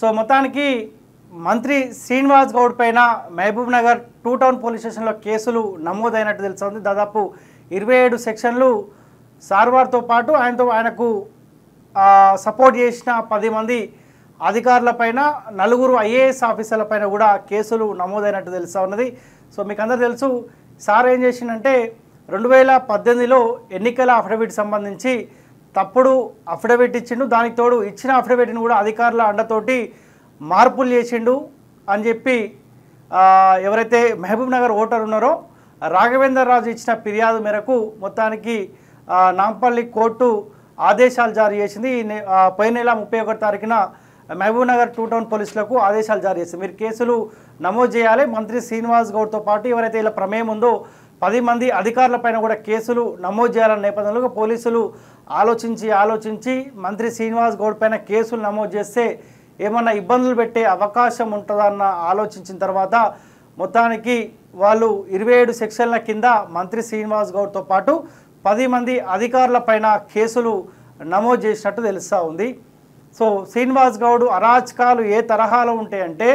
So మొత్తానికి మంత్రి శ్రీనివాస్ గౌడ్ పైన Mahbubnagar two town police స్టేషన్లో కేసులు నమోదైనట్టు తెలుస్తుంది దాదాపు ఇరవై ఏడు సెక్షన్లు సార్వార్తో పాటు ఆయనతో ఆయనకు ఆ, సపోర్ట్ చేసిన పది మంది అధికారులపైన నలుగురు ఐఏఎస్ ఆఫీసర్లపైన కూడా కేసులు నమోదైనట్టు తెలుస్తూ ఉన్నది సో మీకు అందరూ తెలుసు సార్ ఏం చేసిందంటే రెండు వేల పద్దెనిమిదిలో ఎన్నికల అఫిడవిట్ సంబంధించి తప్పుడు అఫిడవిట్ ఇచ్చిండు దానికి తోడు ఇచ్చిన అఫిడవిట్ని కూడా అధికారుల అండతోటి మార్పులు చేసిండు అని చెప్పి ఆ, ఎవరైతే మహబూబ్ నగర్ ఓటర్ ఉన్నారో రాఘవేందర్ రాజు ఇచ్చిన ఫిర్యాదు మేరకు మొత్తానికి ఆ, నాంపల్లి కోర్టు ఆదేశాలు జారీ చేసింది ఈ నె- ఆ, పోయిన నెల ముప్పై ఒకటి తారీఖున మహబూబ్ నగర్ టూ టౌన్ పోలీసులకు ఆదేశాలు జారీ చేసింది మీరు కేసులు నమోదు చేయాలి మంత్రి శ్రీనివాస్ గౌడ్తో పాటు ఎవరైతే ఇలా ప్రమేయం ఉందో పది మంది అధికారులపైన కూడా కేసులు నమోదు చేయాలన్న నేపథ్యంలో పోలీసులు ఆలోచించి ఆలోచించి మంత్రి శ్రీనివాస్ గౌడ్ పైన కేసులు నమోదు చేస్తే ఏమన్నా ఇబ్బందులు పెట్టే అవకాశం ఉంటుందా అన్న ఆలోచించిన తర్వాత మొత్తానికి వాళ్ళు ఇరవై ఏడు సెక్షన్ల కింద మంత్రి శ్రీనివాస్ గౌడ్తో పాటు పది మంది అధికారుల పైన కేసులు నమోదు చేసినట్టు తెలుస్తూ ఉంది సో శ్రీనివాస్ గౌడ్ అరాచకాలు ఏ తరహాలో ఉంటాయంటే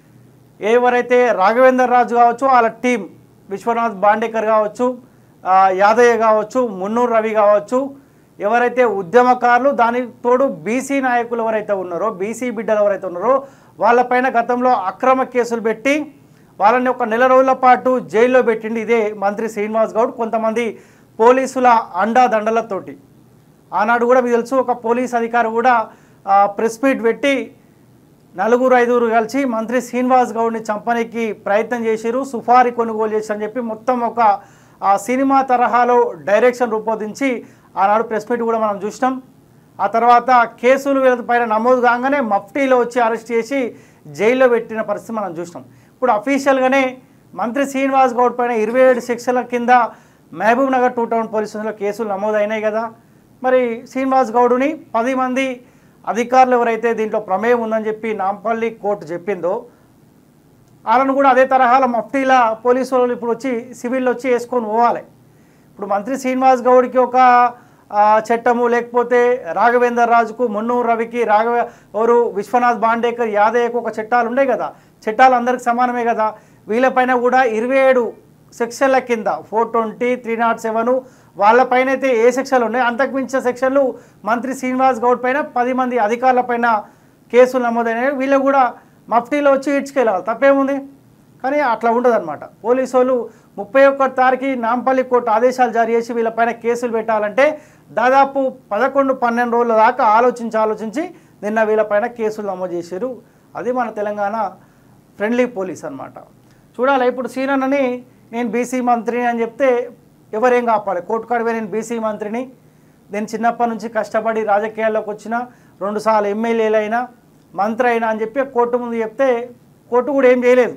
ఎవరైతే రాఘవేందర్ రాజు కావచ్చు వాళ్ళ టీం విశ్వనాథ్ బాండేకర్ కావచ్చు ఆ, యాదయ్య కావచ్చు మున్నూరు రవి కావచ్చు ఎవరైతే ఉద్యమకారులు దానికి తోడు బీసీ నాయకులు ఎవరైతే ఉన్నారో బీసీ బిడ్డలు ఎవరైతే ఉన్నారో వాళ్ళపైన గతంలో అక్రమ కేసులు పెట్టి వాళ్ళని ఒక నెల రోజుల పాటు జైల్లో పెట్టింది ఇదే మంత్రి శ్రీనివాస్ గౌడ్ కొంతమంది పోలీసుల అండాదండలతోటి ఆనాడు కూడా మీకు తెలుసు ఒక పోలీస్ అధికారి కూడా ఆ, ప్రెస్ మీట్ పెట్టి నలుగురు ఐదుగురు కలిసి మంత్రి శ్రీనివాస్ గౌడ్ని చంపనీకి ప్రయత్నం చేసిరు సుఫారీ కొనుగోలు చేసి అని చెప్పి మొత్తం ఒక ఆ సినిమా తరహాలో డైరెక్షన్ రూపొందించి ఆనాడు ప్రెస్ మీట్ కూడా మనం చూసినాం ఆ తర్వాత కేసులు వీళ్ళ పైన నమోదు కాగానే మఫ్టీలో వచ్చి అరెస్ట్ చేసి జైల్లో పెట్టిన పరిస్థితి మనం చూసినాం ఇప్పుడు అఫీషియల్గానే మంత్రి శ్రీనివాస్ గౌడ్ పైన ఇరవై ఏడు శిక్షల కింద Mahbubnagar two town police స్టేషన్లో కేసులు నమోదైనాయి కదా మరి శ్రీనివాస్ గౌడుని పది మంది అధికారులు ఎవరైతే దీంట్లో ప్రమేయం ఉందని చెప్పి నాంపల్లి కోర్టు చెప్పిందో వాళ్ళను కూడా అదే తరహాలో మఫ్టీల పోలీసు వాళ్ళు ఇప్పుడు వచ్చి సివిల్ వచ్చి వేసుకొని పోవాలి ఇప్పుడు మంత్రి శ్రీనివాస్ గౌడ్కి ఒక ఆ, చట్టము లేకపోతే రాఘవేందర్ రాజుకు మున్నూరు రవికి రాఘవ ఎవరు విశ్వనాథ్ బాండేకర్ యాదయ్యకు ఒక చట్టాలు ఉన్నాయి కదా చట్టాలు అందరికి సమానమే కదా వీళ్ళపైన కూడా ఇరవై ఏడు సెక్షన్ల కింద four twenty three not seven వాళ్ళపైన అయితే ఏ సెక్షన్లు ఉన్నాయి అంతకు మించిన సెక్షన్లు మంత్రి శ్రీనివాస్ గౌడ్ పైన పది మంది అధికారులపైన కేసులు నమోదైనాయి వీళ్ళు కూడా మఫ్టీలో వచ్చి ఇడ్చుకెళ్ళాలి తప్పేముంది కానీ అట్లా ఉండదు అనమాట పోలీసు వాళ్ళు ముప్పై ఒక్క తారీఖు నాంపల్లి కోర్టు ఆదేశాలు జారీ చేసి వీళ్ళపైన కేసులు పెట్టాలంటే దాదాపు పదకొండు పన్నెండు రోజుల దాకా ఆలోచించి ఆలోచించి నిన్న వీళ్ళపైన కేసులు నమోదు చేశారు అది మన తెలంగాణ ఫ్రెండ్లీ పోలీస్ అన్నమాట చూడాలి ఇప్పుడు సీనన్నని నేను బీసీ మంత్రిని అని చెప్తే ఎవరేం కాపాలి కోర్టు కాడిపోయి నేను బీసీ మంత్రిని నేను చిన్నప్పటి నుంచి కష్టపడి రాజకీయాల్లోకి వచ్చిన రెండుసార్లు ఎమ్మెల్యేలు అయినా మంత్రి అయినా అని చెప్పి కోర్టు ముందు చెప్తే కోర్టు కూడా ఏం చేయలేదు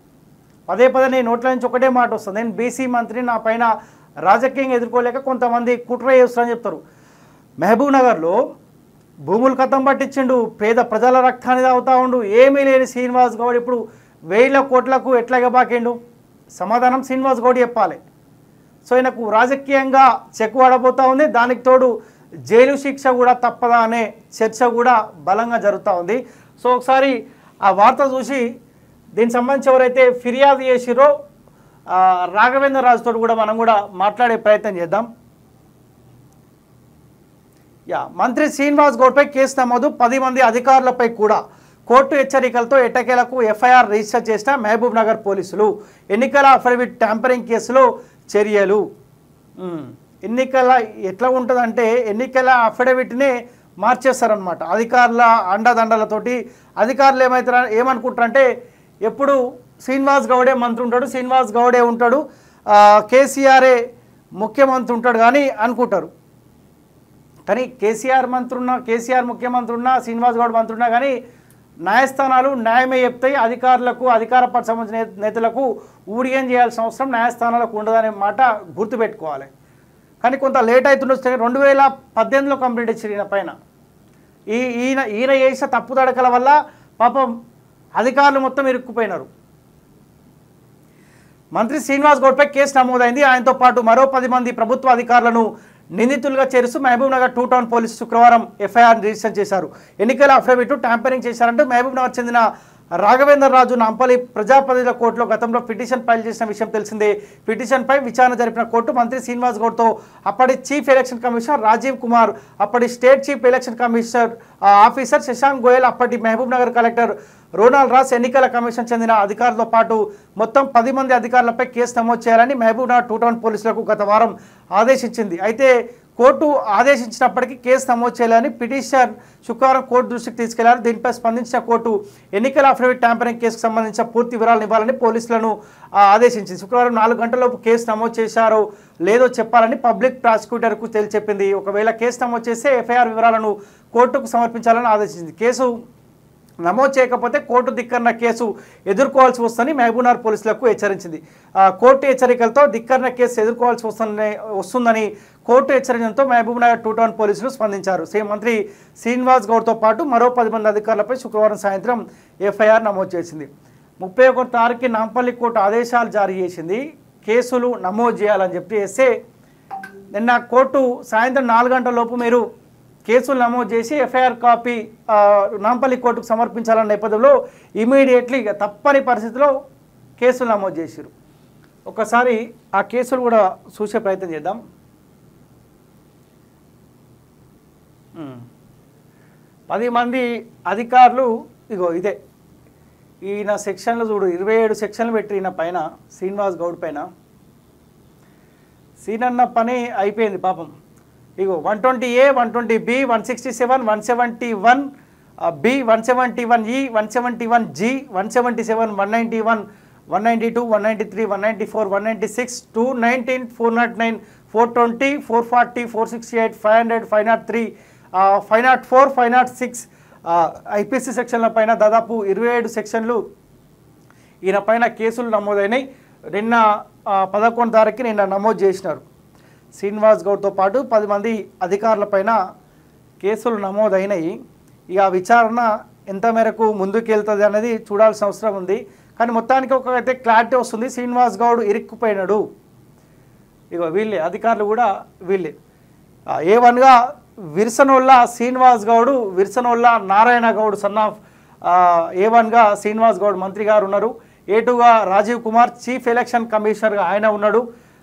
పదే పదే నేను నోట్ల నుంచి ఒకటే మాట వస్తుంది నేను బీసీ మంత్రి నా పైన రాజకీయంగా ఎదుర్కోలేక కొంతమంది కుట్ర చేస్తారని చెప్తారు మహబూబ్ నగర్లో భూములు కథం పట్టించిండు పేద ప్రజల రక్తాన్ని తాగుతా ఉండు ఏమీ లేని శ్రీనివాస్ గౌడ్ ఇప్పుడు వేల కోట్లకు ఎట్లాగా బాకిండు సమాధానం శ్రీనివాస్ గౌడ్ చెప్పాలి సో ఆయనకు రాజకీయంగా చెక్ పడబోతా ఉంది దానికి తోడు జైలు శిక్ష కూడా తప్పదా అనే చర్చ కూడా బలంగా జరుగుతూ ఉంది సో ఒకసారి ఆ వార్త చూసి దీనికి సంబంధించి ఎవరైతే ఫిర్యాదు చేసిరో ఆ, రాఘవేంద్ర రాజుతో కూడా మనం కూడా మాట్లాడే ప్రయత్నం చేద్దాం యా మంత్రి శ్రీనివాస్ గౌడ్పై కేసు నమోదు పది మంది అధికారులపై కూడా కోర్టు హెచ్చరికలతో ఎట్టకేలకు ఎఫ్ఐఆర్ రిజిస్టర్ చేసిన మహబూబ్ నగర్ పోలీసులు ఎన్నికల అఫిడవిట్ ట్యాంపరింగ్ కేసులో చర్యలు ఉమ్, ఎన్నికల ఎట్లా ఉంటుందంటే ఎన్నికల అఫిడవిట్నే మార్చేస్తారనమాట అధికారుల అండదండలతోటి అధికారులు ఏమవుతారు ఏమనుకుంటారంటే ఎప్పుడు శ్రీనివాస్ గౌడే మంత్రి ఉంటాడు శ్రీనివాస్ గౌడే ఉంటాడు ఆ, కేసీఆరే ముఖ్యమంత్రి ఉంటాడు కానీ అనుకుంటారు కానీ కేసీఆర్ మంత్రి ఉన్నా కేసీఆర్ ముఖ్యమంత్రి ఉన్నా శ్రీనివాస్ గౌడ్ మంత్రి ఉన్నా కానీ న్యాయస్థానాలు న్యాయమే చెప్తాయి అధికారులకు అధికార పార్టీ సంబంధించిన నే- నేతలకు ఊడియం చేయాల్సిన అవసరం న్యాయస్థానాలకు ఉండదనే మాట గుర్తుపెట్టుకోవాలి కానీ కొంత లేట్ అవుతుండొచ్చు రెండు వేల పద్దెనిమిదిలో కంప్లీట్ ఇచ్చారు ఈయన పైన ఈ ఈయన ఈయన చేసిన తప్పు తడకల వల్ల పాపం అధికారులు మొత్తం ఇరుక్కుపోయినారు మంత్రి శ్రీనివాస్ గౌడ్పై కేసు నమోదైంది ఆయనతో పాటు మరో పది మంది ప్రభుత్వ అధికారులను నిందితులుగా చేరుస్తూ Mahbubnagar two town police శుక్రవారం ఎఫ్ఐఆర్ రిజిస్టర్ చేశారు ఎన్నికల అఫిడవిట్ ట్యాంపరింగ్ చేశారంటూ మహబూబ్ నగర్ చెందిన రాఘవేంద్ర రాజు నాంపల్లి ప్రజాప్రతినిధుల కోర్టులో గతంలో పిటిషన్ ఫైల్ చేసిన విషయం తెలిసిందే పిటిషన్పై విచారణ జరిపిన కోర్టు మంత్రి శ్రీనివాస్ గౌడ్తో అప్పటి chief election commissioner Rajiv Kumar అప్పటి స్టేట్ చీఫ్ ఎలక్షన్ కమిషనర్ ఆ, ఆఫీసర్ శశాంక్ గోయల్ అప్పటి Mahbubnagar collector Ronald Ross ఎన్నికల కమిషన్ చెందిన అధికారులతో పాటు మొత్తం పది మంది అధికారులపై కేసు నమోదు చేయాలని మహబూబ్ నగర్ టూ టౌన్ పోలీసులకు గత వారం ఆదేశించింది అయితే కోర్టు ఆదేశించినప్పటికీ కేసు నమోదు చేయాలని పిటిషన్ శుక్రవారం కోర్టు దృష్టికి తీసుకెళ్లారు దీనిపై స్పందించిన కోర్టు ఎన్నికల అఫిడవిట్ ట్యాంపరింగ్ కేసుకు సంబంధించిన పూర్తి వివరాలను ఇవ్వాలని పోలీసులను ఆ, ఆదేశించింది శుక్రవారం నాలుగు గంటలలోపు కేసు నమోదు చేశారో లేదో చెప్పాలని పబ్లిక్ ప్రాసిక్యూటర్కు తెలియచెప్పింది ఒకవేళ కేసు నమోదు చేస్తే ఎఫ్ఐఆర్ వివరాలను కోర్టుకు సమర్పించాలని ఆదేశించింది కేసు నమోదు చేయకపోతే కోర్టు ధిక్కరణ కేసు ఎదుర్కోవాల్సి వస్తుందని మహబూబ్నగర్ పోలీసులకు హెచ్చరించింది ఆ, కోర్టు హెచ్చరికలతో ధిక్కరణ కేసు ఎదుర్కోవాల్సి వస్తుందని వస్తుందని కోర్టు హెచ్చరించడంతో మహబూబ్నగర్ టూ టౌన్ పోలీసులు స్పందించారు సీఎం మంత్రి శ్రీనివాస్ గౌడ్తో పాటు మరో పది మంది అధికారులపై శుక్రవారం సాయంత్రం ఎఫ్ఐఆర్ నమోదు చేసింది ముప్పై ఒకటి తారీఖు నాంపల్లి కోర్టు ఆదేశాలు జారీ చేసింది కేసులు నమోదు చేయాలని చెప్పి చేస్తే నిన్న కోర్టు సాయంత్రం నాలుగు గంటల లోపు మీరు కేసులు నమోదు చేసి ఎఫ్ఐఆర్ కాపీ ఆ, నాంపల్లి కోర్టుకు సమర్పించాలన్న నేపథ్యంలో ఇమీడియట్లీ ఇక తప్పని పరిస్థితిలో కేసులు నమోదు చేశారు ఒకసారి ఆ కేసులు కూడా చూసే ప్రయత్నం చేద్దాం ఉమ్. పది మంది అధికారులు ఇగో ఇదే ఈయన సెక్షన్లు చూడు ఇరవై ఏడు సెక్షన్లు పెట్టి ఈయన పైన శ్రీనివాస్ గౌడ్ పైన సీనన్న పని అయిపోయింది పాపం ఇగో one twenty A one twenty B one sixty seven one seventy one B one seventy one E one seventy one G one seventy seven one ninety one one ninety two one ninety three one ninety four one ninety six two nineteen four not nine four twenty four forty four sixty eight five hundred five not three five not four five not six IPC సెక్షన్ల పైన దాదాపు ఇరవై ఏడు సెక్షన్లు ఈయన పైన కేసులు నమోదైనాయి నిన్న ఆ, పదకొండు తారీఖు నిన్న నమోదు చేసినారు శ్రీనివాస్ గౌడ్తో పాటు పది మంది అధికారులపైన కేసులు నమోదైనాయి ఇక ఆ విచారణ ఎంత మేరకు ముందుకెళ్తుంది అనేది చూడాల్సిన అవసరం ఉంది కానీ మొత్తానికి ఒక అయితే క్లారిటీ వస్తుంది శ్రీనివాస్ గౌడ్ ఇరుక్కుపోయినాడు ఇగో వీళ్ళే అధికారులు కూడా వీళ్ళే ఏ వన్గా విర్సనోల్లా శ్రీనివాస్ గౌడ్ విర్సనోల్లా Narayana Goud son of A వన్గా శ్రీనివాస్ గౌడ్ మంత్రి గారు ఉన్నారు ఏ టూగా రాజీవ్ కుమార్ చీఫ్ ఎలక్షన్ కమిషనర్గా ఆయన ఉన్నాడు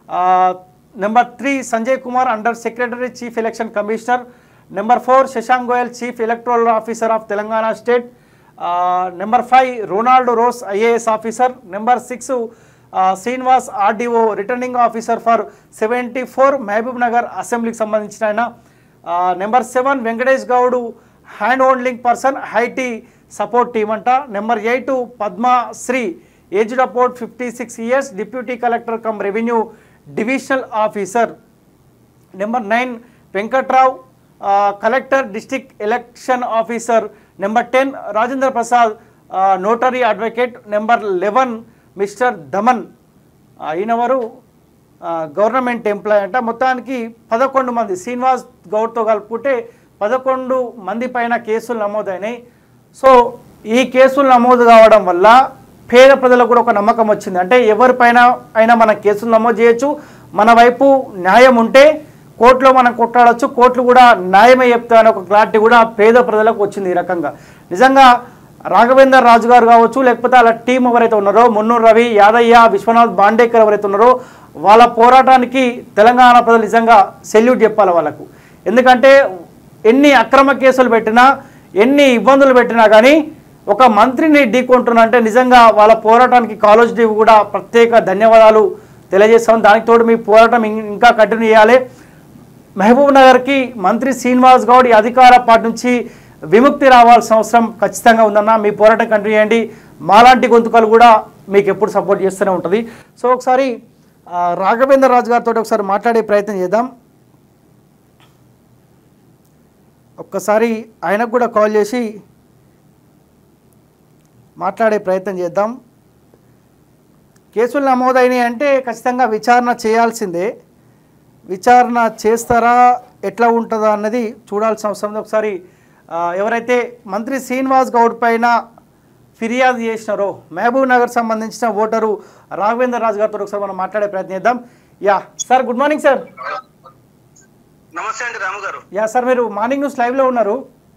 number three Sanjay Kumar under secretary chief election commissioner number four Shashank Goyal chief electoral officer of Telangana state number five Ronaldo Rose IAS officer number six Srinivas RDO returning officer for seventy four Mahbubnagar అసెంబ్లీకి సంబంధించిన ఆయన number seven Venkatesh Goud hand holding person IT support team అంట number eight Padmasri aged about fifty six years deputy collector cum revenue divisional officer number nine Venkatrao ఆ, collector district election officer number ten Rajendra Prasad ఆ, notary advocate number eleven mister Daman ఆ, ఈయనెవరు ఆ, government employee అంట మొత్తానికి పదకొండు మంది శ్రీనివాస్ గౌడ్తో కలుపుకుంటే పదకొండు మంది పైన కేసులు నమోదైనాయి సో ఈ కేసులు నమోదు కావడం వల్ల పేద ప్రజలకు కూడా ఒక నమ్మకం వచ్చింది అంటే ఎవరిపైన అయినా మనం కేసులు నమోదు చేయొచ్చు మన వైపు న్యాయం ఉంటే కోర్టులో మనం కొట్లాడొచ్చు కోర్టులు కూడా న్యాయమే చెప్తాయని ఒక క్లారిటీ కూడా పేద ప్రజలకు వచ్చింది ఈ రకంగా నిజంగా రాఘవేందర్ రాజు గారు కావచ్చు లేకపోతే వాళ్ళ టీం ఎవరైతే ఉన్నారో మున్నూరు రవి యాదయ్య విశ్వనాథ్ బాండేకర్ ఎవరైతే ఉన్నారో వాళ్ళ పోరాటానికి తెలంగాణ ప్రజలు నిజంగా సెల్యూట్ చెప్పాలి వాళ్ళకు ఎందుకంటే ఎన్ని అక్రమ కేసులు పెట్టినా ఎన్ని ఇబ్బందులు పెట్టినా కానీ ఒక మంత్రిని ఢీకొంటున్నా అంటే నిజంగా వాళ్ళ పోరాటానికి కాలేజ్ టీం కూడా ప్రత్యేక ధన్యవాదాలు తెలియజేస్తాం దానికి తోడు మీ పోరాటం ఇం- ఇంకా కంటిన్యూ చేయాలి మహబూబ్ నగర్కి మంత్రి శ్రీనివాస్ గౌడ్ ఈ అధికార పార్టీ నుంచి విముక్తి రావాల్సిన అవసరం ఖచ్చితంగా ఉందన్న మీ పోరాటం కంటిన్యూ చేయండి మాలాంటి గొంతుకలు కూడా మీకు ఎప్పుడు సపోర్ట్ చేస్తూనే ఉంటుంది సో ఒకసారి ఆ, రాఘవేంద్ర రాజు గారితో ఒకసారి మాట్లాడే ప్రయత్నం చేద్దాం ఒక్కసారి ఆయనకు కూడా కాల్ చేసి మాట్లాడే ప్రయత్నం చేద్దాం కేసులు నమోదైనాయి అంటే ఖచ్చితంగా విచారణ చేయాల్సిందే విచారణ చేస్తారా ఎట్లా ఉంటుందా అన్నది చూడాల్సిన అవసరం ఉంది ఒకసారి ఆ, ఎవరైతే మంత్రి శ్రీనివాస్ గౌడ్ పైన ఫిర్యాదు చేసినారో మహబూబ్ నగర్ సంబంధించిన ఓటరు రాఘవేంద్ర రాజు గారితో ఒకసారి మనం మాట్లాడే ప్రయత్నం చేద్దాం yeah sir good morning sir నమస్తే అండి రాము గారు యా సార్ మీరు మార్నింగ్ న్యూస్ లైవ్లో ఉన్నారు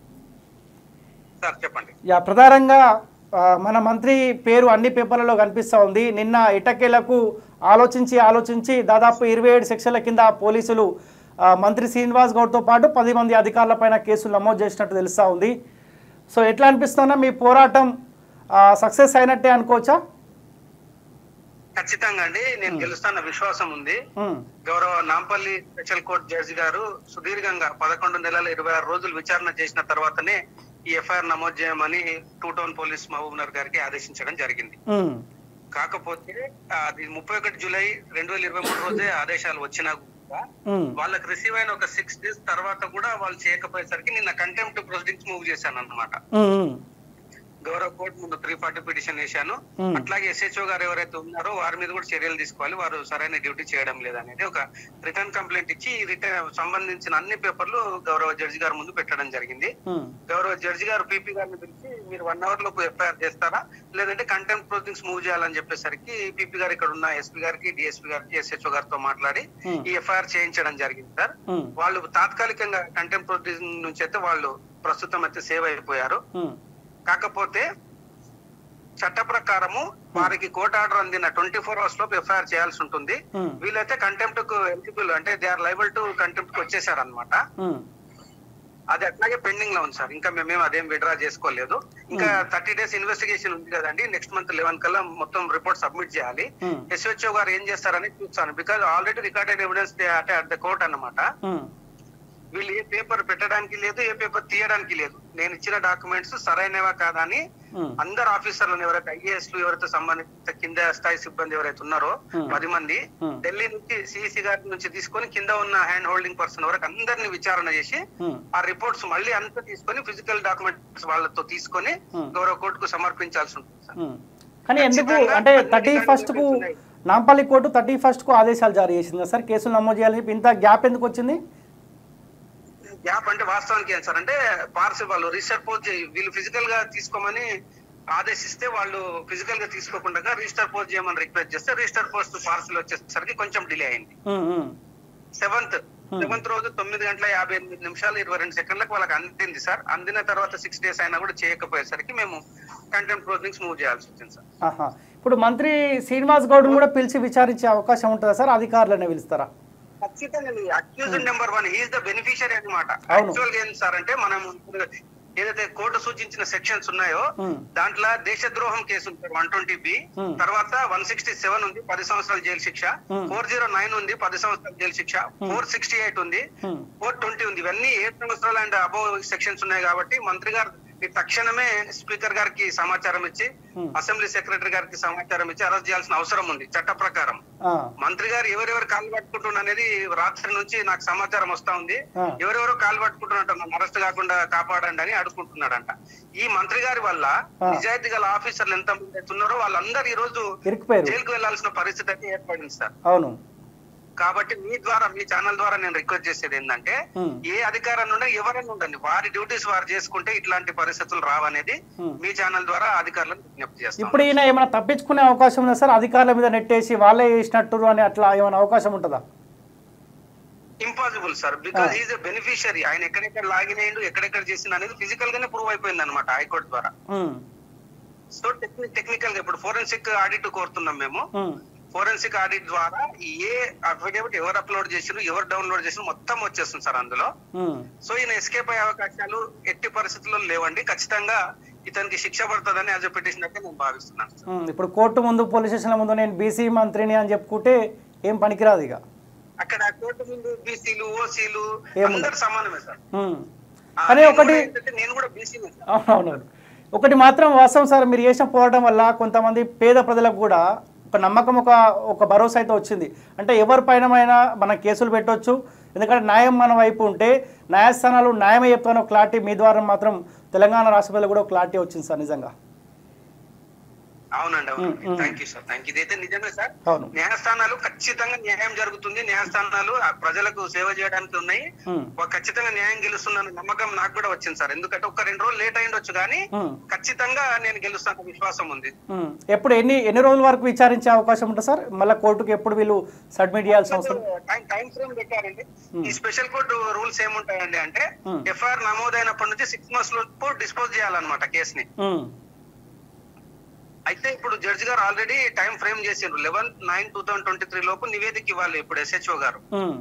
సార్ చెప్పండి యా ప్రధానంగా ఆ, మన మంత్రి పేరు అన్ని పేపర్లలో కనిపిస్తూ ఉంది నిన్న ఇటకేలకు ఆలోచించి ఆలోచించి దాదాపు ఇరవై ఏడు సెక్షన్ల కింద పోలీసులు ఆ, మంత్రి శ్రీనివాస్ గౌడ్తో పాటు పది మంది అధికారులపైన కేసులు నమోదు చేసినట్టు తెలుస్తూ ఉంది సో ఎట్లా అనిపిస్తున్నా మీ పోరాటం సక్సెస్ అయినట్టే అనుకోవచ్చా ఖచ్చితంగా అండి నేను గెలుస్తాన్న విశ్వాసం ఉంది ఉమ్, గౌరవ నాంపల్లి స్పెషల్ కోర్ట్ జడ్జి గారు సుదీర్ఘంగా పదకొండు నెలల ఇరవై ఆరు రోజులు విచారణ చేసిన తర్వాతనే ఈ ఎఫ్ఐఆర్ నమోదు చేయమని two town police Mahbubnagar గారికి ఆదేశించడం జరిగింది ఉమ్, కాకపోతే ఆ, అది ముప్పై ఒకటి జూలై రెండు వేల ఇరవై మూడు రోజే ఆదేశాలు వచ్చినా కూడా ఉమ్, వాళ్ళకి రిసీవ్ అయిన ఒక సిక్స్ డేస్ తర్వాత కూడా వాళ్ళు చేయకపోయేసరికి నిన్న కంటెంప్ట్ ప్రొసీడింగ్స్ మూవ్ చేశాను అన్నమాట ఉమ్, ఉమ్, గౌరవ కోర్టు ముందు త్రీ ఫార్టీ పిటిషన్ వేశాను Hmm. అట్లాగే ఎస్హెచ్ఓ గారు ఎవరైతే ఉన్నారో వారి మీద కూడా చర్యలు తీసుకోవాలి వారు సరైన డ్యూటీ చేయడం లేదనేది ఒక రిటర్న్ కంప్లైంట్ ఇచ్చి రిటర్న్ సంబంధించిన అన్ని పేపర్లు గౌరవ జడ్జి గారి ముందు పెట్టడం జరిగింది ఉమ్, గౌరవ జడ్జి గారు పీపీ గారిని పిలిచి మీరు వన్ అవర్ లోపు ఎఫ్ఐఆర్ చేస్తారా లేదంటే కంటెంప్ట్ ప్రొసీడింగ్స్ మూవ్ చేయాలని చెప్పేసరికి పీపీ గారు ఇక్కడ ఉన్న ఎస్పీ గారికి డిఎస్పీ గారికి ఎస్హెచ్ఓ గారితో మాట్లాడి Hmm. ఈ ఎఫ్ఐఆర్ చేయించడం జరిగింది సార్ ఉమ్, వాళ్ళు తాత్కాలికంగా కంటెంప్ట్ ప్రొసీడింగ్ నుంచి అయితే వాళ్ళు ప్రస్తుతం అయితే సేవ్ అయిపోయారు ఉమ్, కాకపోతే చట్ట ప్రకారము వారికి కోర్ట్ ఆర్డర్ అందిన ట్వంటీ ఫోర్ అవర్స్ లోపు ఎఫ్ఐఆర్ చేయాల్సి ఉంటుంది ఉమ్, వీళ్ళైతే కంటెంప్ట్ కు ఎలిజిబుల్ అంటే they are liable to contempt కు వచ్చేసారు అనమాట ఉమ్, అది అట్లాగే పెండింగ్ లో ఉంది సార్ ఇంకా మేమేం అదేం విడ్రా చేసుకోలేదు ఇంకా థర్టీ డేస్ ఇన్వెస్టిగేషన్ ఉంది కదండి నెక్స్ట్ మంత్ లెవెన్ కల్లా మొత్తం రిపోర్ట్ సబ్మిట్ చేయాలి ఉమ్, ఎస్హెచ్ఓ గారు ఏం చేస్తారని చూస్తాను బికాజ్ ఆల్రెడీ రికార్డెడ్ ఎవిడెన్స్ అంటే అట్ ద కోర్ట్ అన్నమాట ఉమ్, వీళ్ళు ఏ పేపర్ పెట్టడానికి లేదు ఏ పేపర్ తీయడానికి లేదు నేను ఇచ్చిన డాక్యుమెంట్స్ సరైనవా కాదా అని ఉమ్, అందరు ఆఫీసర్లను ఎవరైతే ఐఏఎస్ లు ఎవరైతే సంబంధిత కింద స్థాయి సిబ్బంది ఎవరైతే ఉన్నారో Hmm. పది మంది Hmm. ఢిల్లీ నుంచి సిఇసి గారి నుంచి తీసుకొని కింద ఉన్న హ్యాండ్ హోల్డింగ్ పర్సన్ వరకు అందరిని విచారణ చేసి ఉమ్, ఆ రిపోర్ట్స్ మళ్ళీ అంతా తీసుకొని ఫిజికల్ డాక్యుమెంట్స్ వాళ్ళతో తీసుకొని Hmm. గౌరవ కోర్టుకు సమర్పించాల్సి ఉంటుంది సార్ ఉమ్. కానీ ఎందుకు ఖచ్చితంగా అంటే అన్ని థర్టీ రికార్డులు ఫస్ట్ కు ఉన్నాయి. నాంపల్లి కోర్టు థర్టీ ఫస్ట్ కు ఆదేశాలు జారీ చేసింది కదా సార్ కేసులు నమోదు చేయాలని చెప్పి ఇంత గ్యాప్ ఎందుకు వచ్చింది గ్యాప్ అంటే వాస్తవానికి ఏం సార్ అంటే పార్సల్ వాళ్ళు రిజిస్టర్ పోస్ట్ వీళ్ళు ఫిజికల్ గా తీసుకోమని ఆదేశిస్తే వాళ్ళు ఫిజికల్ గా తీసుకోకుండా రిజిస్టర్ పోస్ట్ చేయమని రిక్వెస్ట్ చేస్తే రిజిస్టర్ పోస్ట్ పార్సల్ వచ్చేసరికి కొంచెం డిలే అయింది ఉమ్, ఉమ్, సెవెంత్ సెవెంత్ రోజు తొమ్మిది గంటల యాభై ఎనిమిది నిమిషాలు ఇరవై రెండు సెకండ్లకు వాళ్ళకి అందింది సార్ అందిన తర్వాత సిక్స్ డేస్ అయినా కూడా చేయకపోయేసరికి మేము కంటెంట్ ప్రొసీడింగ్స్ మూవ్ చేయాల్సి వచ్చింది సార్ ఆహా ఇప్పుడు మంత్రి శ్రీనివాస్ గౌడ్ కూడా పిలిచి విచారించే అవకాశం ఉంటుందా సార్ అధికారులనే పిలుస్తారా ఖచ్చితంగా accused number one is the beneficiary అనమాట అవును. యాక్చువల్ గా ఏంటి సార్ అంటే మనం ఇప్పుడు ఏదైతే కోర్టు సూచించిన సెక్షన్స్ ఉన్నాయో ఉమ్, దాంట్లో దేశద్రోహం కేసు ఉంది వన్ ట్వంటీ బి Hmm. తర్వాత వన్ సిక్స్టీ సెవెన్ ఉంది పది సంవత్సరాల జైలు శిక్ష Hmm. ఫోర్ జీరో నైన్ ఉంది పది సంవత్సరాల జైలు శిక్ష ఫోర్ సిక్స్టీ ఎయిట్ ఉంది ఉమ్, ఫోర్ ట్వంటీ ఉంది ఇవన్నీ ఏడు సంవత్సరాలు అండ్ అబౌవ్ సెక్షన్స్ ఉన్నాయి కాబట్టి మంత్రి గారు ఈ తక్షణమే స్పీకర్ గారికి సమాచారం ఇచ్చి Hmm. అసెంబ్లీ సెక్రటరీ గారికి సమాచారం ఇచ్చి అరెస్ట్ చేయాల్సిన అవసరం ఉంది చట్ట ప్రకారం ఆ, మంత్రి గారు ఎవరెవరు కాలు పట్టుకుంటున్నారు అనేది రాత్రి నుంచి నాకు సమాచారం వస్తా ఉంది ఆ. ఎవరెవరో ఎవరెవరో కాలు పట్టుకుంటున్నట్టు నన్ను అరెస్ట్ కాకుండా కాపాడండి అని అడుగుకుంటున్నాడంట ఈ మంత్రి గారి వల్ల ఆ. నిజాయితీ గల ఆఫీసర్లు ఎంత మంది అయితే ఉన్నారో వాళ్ళందరూ ఈ రోజు ఇరుక్కుపోయారు జైలుకు వెళ్లాల్సిన పరిస్థితి అయితే ఏర్పడింది సార్ అవును కాబట్టి మీ ద్వారా మీ ఛానల్ ద్వారా నేను రిక్వెస్ట్ చేసేది ఏంటంటే ఉమ్, ఏ అధికారం నుండి ఎవరైనా ఉండండి వారి డ్యూటీస్ వారు చేసుకుంటే ఇట్లాంటి పరిస్థితులు రావనేది Hmm. మీ ఛానల్ ద్వారా అధికారులను విజ్ఞప్తి చేస్తాం ఇప్పుడు ఈయన ఏమైనా తప్పించుకునే అవకాశం ఉందా సార్ అధికారుల మీద నెట్టేసి వాళ్ళే చేసినట్టు అని అట్లా ఏమైనా అవకాశం ఉంటుందా impossible sir because Ah. Is a beneficiary ఆయన ఎక్కడెక్కడ లాగిన్ అయ్యిండు ఎక్కడెక్కడ చేసిండు అనేది ఫిజికల్ గానే ప్రూవ్ అయిపోయింది అనమాట హైకోర్టు ద్వారా ఉమ్, సో టెక్నికల్ గా ఇప్పుడు ఫోరెన్సిక్ ఆడిట్ కోరుతున్నాం మేము ఉమ్, ఫోరెన్సిక్ ఆడిట్ ద్వారా ఏ అఫిడేవిట్ ఎవరు అప్లోడ్ చేసిరు ఎవరు డౌన్లోడ్ చేసిరు మొత్తం వచ్చేస్తుంది సార్ అందులో ఉమ్, సో ఈయన ఎస్కేప్ అయ్యే అవకాశాలు ఎట్టి పరిస్థితుల్లో లేవండి ఖచ్చితంగా ఇతనికి శిక్ష పడుతుందని యాజ్ పిటిషన్ అయితే నేను భావిస్తున్నాను సార్. ఉమ్, ఇప్పుడు కోర్టు ముందు పోలీస్ స్టేషన్ల ముందు నేను బీసీ మంత్రిని అని చెప్పుకుంటే ఏం పనికిరాదు ఇక అక్కడ కోర్టు ముందు బీసీలు ఓసీలు ఏముండదు. అందరు సమానమే సార్ ఉమ్. ఆ, కానీ నేను ఒకటి కూడా ఏంటంటే నేను కూడా బీసీనే సార్ అవునవును ఒకటి మాత్రం వాస్తవం సార్ మీరు చేసిన పోరాటం వల్ల కొంతమంది పేద ప్రజలకు కూడా ఒక నమ్మకం ఒక ఒక భరోసా అయితే వచ్చింది అంటే ఎవరి పైనమైనా మనం కేసులు పెట్టొచ్చు ఎందుకంటే న్యాయం మన వైపు ఉంటే న్యాయస్థానాలు న్యాయమే చెప్తాను ఒక క్లారిటీ మీ ద్వారా మాత్రం తెలంగాణ రాష్ట్ర ప్రజలకు కూడా ఒక క్లారిటీ వచ్చింది సార్ నిజంగా అవునండి అవును ఉమ్, ఉమ్. Thank you sir thank you ఇదైతే నిజమే సార్ అవును న్యాయస్థానాలు ఖచ్చితంగా న్యాయం జరుగుతుంది న్యాయస్థానాలు ఆ ప్రజలకు సేవ చేయడానికి ఉన్నాయి ఉమ్, ఒక ఖచ్చితంగా న్యాయం గెలుస్తున్న నమ్మకం నాకు కూడా వచ్చింది సార్ ఎందుకంటే ఒక రెండు రోజులు లేట్ అయ్యిండొచ్చు కానీ ఉమ్, ఖచ్చితంగా నేను గెలుస్తాను విశ్వాసం ఉంది ఉమ్. ఎప్పుడు ఎన్ని ఎన్ని రోజుల వరకు విచారించే అవకాశం ఉంటుంది సార్ మళ్ళీ కోర్టుకు ఎప్పుడు వీళ్ళు సబ్మిట్ చేయాల్సిన అవసరం టైం టైం ఫ్రేమ్ పెట్టారండి Hmm. ఈ స్పెషల్ కోర్టు రూల్స్ ఏముంటాయండి అంటే Hmm. ఎఫ్ఐఆర్ నమోదైనప్పటి నుంచి సిక్స్ మంత్స్ లోపు డిస్పోజ్ చేయాలన్నమాట కేసుని ఉమ్, అయితే ఇప్పుడు జడ్జి గారు ఆల్రెడీ టైం ఫ్రేమ్ చేసిండ్రు eleven nine two thousand twenty three లోపు నివేదిక ఇవ్వాలి ఇప్పుడు ఎస్హెచ్ఓ గారు ఉమ్,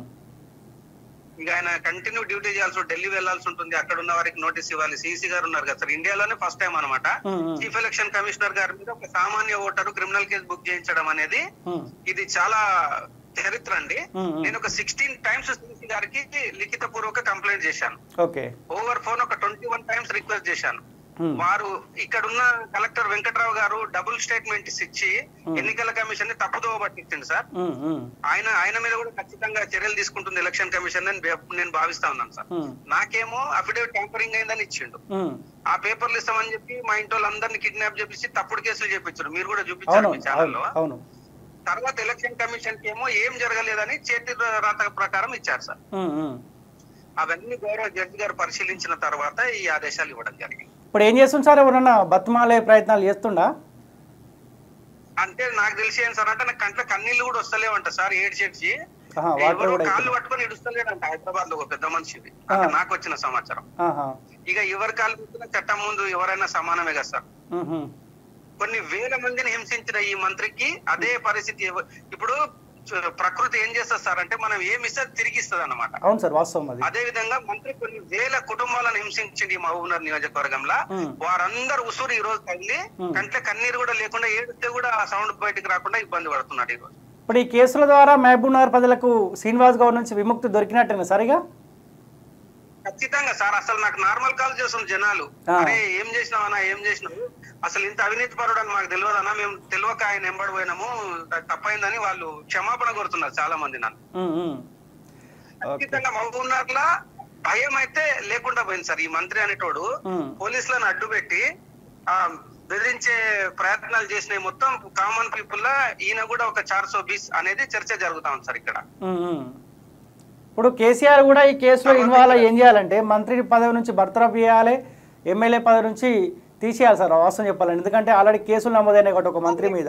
ఇక ఆయన కంటిన్యూ డ్యూటీ చేయాల్సి ఉంటుంది, ఢిల్లీ వెళ్లాల్సి ఉంటుంది అక్కడ ఉన్న వారికి నోటీస్ ఇవ్వాలి సిసి గారు ఉన్నారు కదా సార్ ఇండియాలోనే ఫస్ట్ టైం అనమాట ఉమ్, ఉమ్, చీఫ్ ఎలక్షన్ కమిషనర్ గారి మీద ఒక సామాన్య ఓటరు క్రిమినల్ కేసు బుక్ చేయించడం అనేది ఉమ్, ఇది చాలా చరిత్ర అండి ఉమ్, ఉమ్. నేను ఒక సిక్స్టీన్ టైమ్స్ సిసి గారికి లిఖిత పూర్వక కంప్లైంట్ చేశాను ఓకే ఓవర్ ఫోన్ ఒక ట్వంటీ వన్ టైమ్స్ రిక్వెస్ట్ చేశాను ఉమ్, వారు ఇక్కడున్న కలెక్టర్ వెంకట్రావు గారు డబుల్ స్టేట్మెంట్స్ ఇచ్చి Hmm. ఎన్నికల కమిషన్ ని తప్పుదోవ పట్టించింది సార్ ఉమ్, ఉమ్, ఆయన ఆయన మీద కూడా ఖచ్చితంగా చర్యలు తీసుకుంటుంది ఎలక్షన్ కమిషన్ అని బే- నేను భావిస్తా ఉన్నాను సార్ ఉమ్, నాకేమో అఫిడేవిట్ ట్యాంపరింగ్ అయిందని ఇచ్చిండు ఉమ్. ఆ పేపర్లు ఇస్తామని చెప్పి మా ఇంటి వాళ్ళందరినీ కిడ్నాప్ చేపించి తప్పుడు కేసులు చేపించారు మీరు కూడా చూపించారు అవును మీ అవును ఛానల్లో అవును తర్వాత ఎలక్షన్ కమిషన్ కి ఏమో ఏం జరగలేదని చేతి రాత ప్రకారం ఇచ్చారు సార్ ఉమ్, ఉమ్. అవన్నీ గౌరవ జడ్జి గారు పరిశీలించిన తర్వాత ఈ ఆదేశాలు ఇవ్వడం జరిగింది ఇప్పుడు ఏం చేస్తుంది సార్ ఎవరన్నా బతుమాలే ప్రయత్నాలు చేస్తుండా అంటే నాకు తెలిసి ఏం సార్ అంటే నాకు కంట్లో కన్నీళ్ళు కూడా వస్తలేవంట సార్ ఏడు చేడ్చి ఆహా, వాటర్ ఎవరో కూడా కాళ్ళు అవుతుంది. పట్టుకొని ఇడుస్తలేడంట హైదరాబాద్ లో ఒక పెద్ద మనిషిది ఆ. అంటే నాకు వచ్చిన సమాచారం ఆహా. ఇక ఎవరి కాళ్ళు పట్టినా చట్టం ముందు ఎవరైనా సమానమే కదా సార్ ఉహు. కొన్ని వేల మందిని హింసించిన ఈ మంత్రికి అదే పరిస్థితి ఎవ- ఇప్పుడు చు- ప్రకృతి ఏం చేస్తుంది సార్ అంటే మనం ఏమి ఇస్తే తిరిగి ఇస్తుంది అన్నమాట అవును సార్ వాస్తవం అది అదే విధంగా మంత్రి కొన్ని వేల కుటుంబాలను హింసించింది ఈ మహబూబ్నగర్ నియోజకవర్గంలో ఉమ్, వారందరూ ఉసురు ఈ రోజు తగిలి Hmm. కంట్లో కన్నీరు కూడా లేకుండా ఏడితే కూడా ఆ సౌండ్ బయటకు రాకుండా ఇబ్బంది పడుతున్నాడు ఈ రోజు ఇప్పుడు ఈ కేసుల ద్వారా మహబూబ్ నగర్ ప్రజలకు శ్రీనివాస్ గౌడ్ నుంచి విముక్తి దొరికినట్టేనా సరిగా ఖచ్చితంగా సార్ అసలు నాకు నార్మల్ కాల్ చేస్తున్న జనాలు ఆ. అరే ఏం చేసినావన్నా ఏం చేసినావు అసలు ఇంత అవినీతి పరుడు అని మాకు తెలియదన్నా మేము తెలియక ఆయన ఎంబడి పోయినాము అది తప్పైందని వాళ్ళు క్షమాపణ కోరుతున్నారు చాలా మంది నన్ను ఉమ్, ఉమ్. ఓకే ఖచ్చితంగా మహబూబ్నగర్లా భయం అయితే లేకుండా పోయింది సార్ ఈ మంత్రి అనేటోడు ఉమ్, పోలీసులను అడ్డు పెట్టి ఆ బెదిరించే ప్రయత్నాలు చేసిన మొత్తం కామన్ పీపుల్ లా ఈయన కూడా ఒక చార్ సో బీస్ అనేది చర్చ జరుగుతా ఉంది సార్ ఇక్కడ ఉమ్, ఉమ్. ఇప్పుడు కేసీఆర్ కూడా ఈ కేసులో ఇన్వాల్వ్ అయ్యి ఏం చేయాలంటే మంత్రి పదవి నుంచి బర్తరఫ్ చేయాలి ఎమ్మెల్యే పదవి నుంచి తీసేయాలి సార్ వాస్తవం చెప్పాలండి ఎందుకంటే ఆల్రెడీ కేసులు నమోదైనాయి కాబట్టి ఒక మంత్రి మీద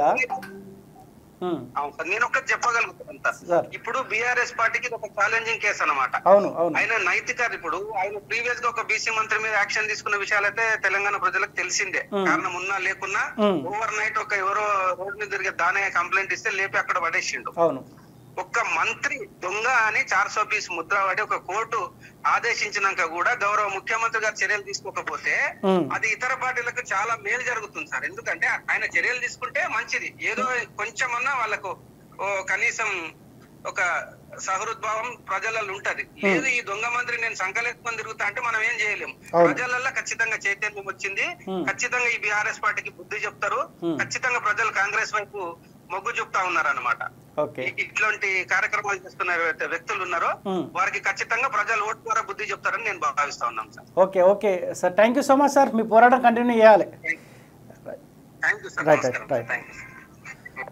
ఉమ్, అవును సార్ నేను ఒక్కటి చెప్పగలుగుతాను అంత సార్ ఇప్పుడు బీఆర్ఎస్ పార్టీకి ఇది ఒక ఛాలెంజింగ్ కేసు అన్నమాట అవును అవును ఆయన నైతిక ఇప్పుడు ఆయన ప్రీవియస్ గా ఒక బీసీ మంత్రి మీద యాక్షన్ తీసుకున్న విషయాలైతే తెలంగాణ ప్రజలకు తెలిసిందే Hmm. కారణం ఉన్నా లేకున్నా Hmm. ఓవర్ నైట్ ఒక ఎవరో రోడ్ మీద తిరిగే దానయ్య కంప్లైంట్ ఇస్తే లేపి అక్కడ పడేసిండు అవును ఒక్క మంత్రి దొంగ అని చార్ సో పీస్ ముద్ర పడి ఒక కోర్టు ఆదేశించినాక కూడా గౌరవ ముఖ్యమంత్రి గారు చర్యలు తీసుకోకపోతే ఉమ్, అది ఇతర పార్టీలకు చాలా మేలు జరుగుతుంది సార్ ఎందుకంటే ఆయన చర్యలు తీసుకుంటే మంచిది ఏదో కొంచెమన్నా వాళ్ళకు ఓ కనీసం ఒక సహృద్భావం ప్రజలలో ఉంటది లేదు ఈ దొంగ మంత్రి నేను సంకలెత్తుకొని తిరుగుతా అంటే మనం ఏం చేయలేము అవును. ప్రజలలో ఖచ్చితంగా చైతన్యం వచ్చింది ఉమ్. ఖచ్చితంగా ఈ బీఆర్ఎస్ పార్టీకి బుద్ధి చెప్తారు ఉమ్. ఖచ్చితంగా ప్రజలు కాంగ్రెస్ వైపు మొగ్గు చూపుతా ఉన్నారన్నమాట ఓకే ఇ- ఇట్లాంటి కార్యక్రమాలు చేస్తున్న ఎవరైతే వ్యక్తులు ఉన్నారో ఉమ్. వారికి ఖచ్చితంగా ప్రజలు ఓటు ద్వారా బుద్ధి చెప్తారని నేను భావిస్తా ఉన్నాను sir okay okay sir thank you so much sir మీ పోరాటం కంటిన్యూ చేయాలి thank you sir Right, right, నమస్కారం right. థ్యాంక్ యూ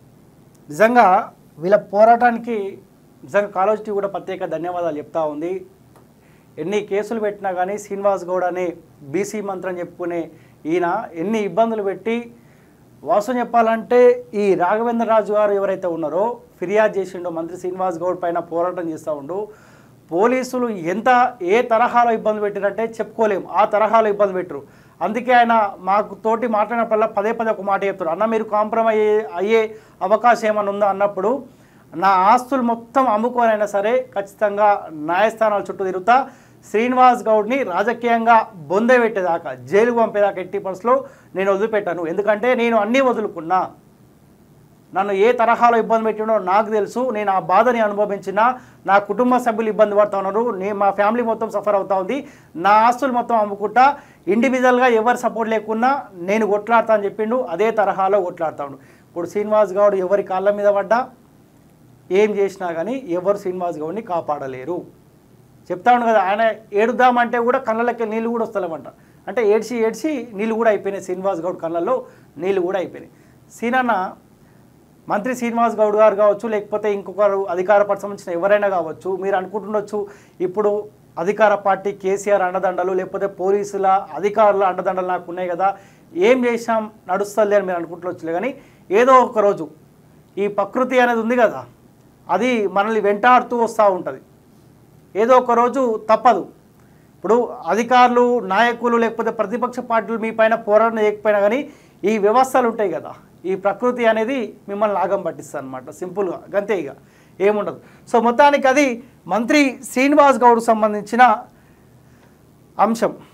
నిజంగా వీళ్ళ పోరాటానికి నిజంగా కాలేజ్ టీ కూడా ప్రత్యేక ధన్యవాదాలు చెప్తా ఉంది ఎన్ని కేసులు పెట్టినా కానీ శ్రీనివాస్ గౌడ్ అనే బీసీ మంత్రం చెప్పుకునే ఈయన ఎన్ని ఇబ్బందులు పెట్టి వాస్తవం చెప్పాలంటే ఈ రాఘవేంద్ర రాజు గారు ఎవరైతే ఉన్నారో ఫిర్యాదు చేసిండో మంత్రి శ్రీనివాస్ గౌడ్ పైన పోరాటం చేస్తూ ఉండు పోలీసులు ఎంత ఏ తరహాలో ఇబ్బంది పెట్టారంటే చెప్పుకోలేము ఆ తరహాలో ఇబ్బంది పెట్టరు అందుకే ఆయన మాకు తోటి మాట్లాడినప్పుడల్లా పదే పదే ఒక మాట చెప్తారు అన్న మీరు కాంప్రమైజ్ అయ్యే అయ్యే అవకాశం ఏమైనా ఉందా అన్నప్పుడు నా ఆస్తులు మొత్తం అమ్ముకోనైనా సరే ఖచ్చితంగా న్యాయస్థానాల చుట్టూ తిరుగుతా శ్రీనివాస్ గౌడ్ని రాజకీయంగా బొందే పెట్టేదాకా జైలుకు పంపేదాకా ఎట్టి పరిస్థితుల్లో నేను వదిలిపెట్టాను ఎందుకంటే నేను అన్నీ వదులుకున్నా నన్ను ఏ తరహాలో ఇబ్బంది పెట్టినో నాకు తెలుసు నేను ఆ బాధని అనుభవించిన నా కుటుంబ సభ్యులు ఇబ్బంది పడుతూ ఉన్నారు నేను మా ఫ్యామిలీ మొత్తం సఫర్ అవుతా ఉంది నా ఆస్తులు మొత్తం అమ్ముకుంటా ఇండివిజువల్గా ఎవరు సపోర్ట్ లేకున్నా నేను కొట్లాడతా అని చెప్పిండు అదే తరహాలో కొట్లాడుతా ఉండు ఇప్పుడు శ్రీనివాస్ గౌడ్ ఎవరి కాళ్ళ మీద పడ్డా ఏం చేసినా కానీ ఎవరు శ్రీనివాస్ గౌడ్ని కాపాడలేరు చెప్తా ఉండు కదా ఆయన ఏడుద్దామంటే కూడా కళ్ళకి నీళ్ళు కూడా వస్తలేమంట అంటే ఏడ్చి ఏడ్చి నీళ్ళు కూడా అయిపోయినాయి శ్రీనివాస్ గౌడ్ కళ్ళల్లో నీళ్ళు కూడా అయిపోయినాయి సీనన్న మంత్రి శ్రీనివాస్ గౌడ్ గారు కావచ్చు లేకపోతే ఇంకొకరు అధికార పార్టీ సంబంధించిన ఎవరైనా కావచ్చు మీరు అనుకుంటుండొచ్చు ఇప్పుడు అధికార పార్టీ కేసీఆర్ అండదండలు లేకపోతే పోలీసుల అధికారుల అండదండలు నాకు ఉన్నాయి కదా ఏం చేసాం నడుస్తుంది అని మీరు అనుకుంటుండొచ్చులే కానీ ఏదో ఒక రోజు ఈ ప్రకృతి అనేది ఉంది కదా అది మనల్ని వెంటాడుతూ వస్తూ ఉంటుంది ఏదో ఒక రోజు తప్పదు ఇప్పుడు అధికారులు నాయకులు లేకపోతే ప్రతిపక్ష పార్టీలు మీ పైన పోరాటం చేయకపోయినా కానీ ఈ వ్యవస్థలు ఉంటాయి కదా ఈ ప్రకృతి అనేది మిమ్మల్ని లాగం పట్టిస్తుంది అనమాట సింపుల్గా గంతే ఇక ఏముండదు సో మొత్తానికి అది మంత్రి శ్రీనివాస్ గౌడ్కు సంబంధించిన అంశం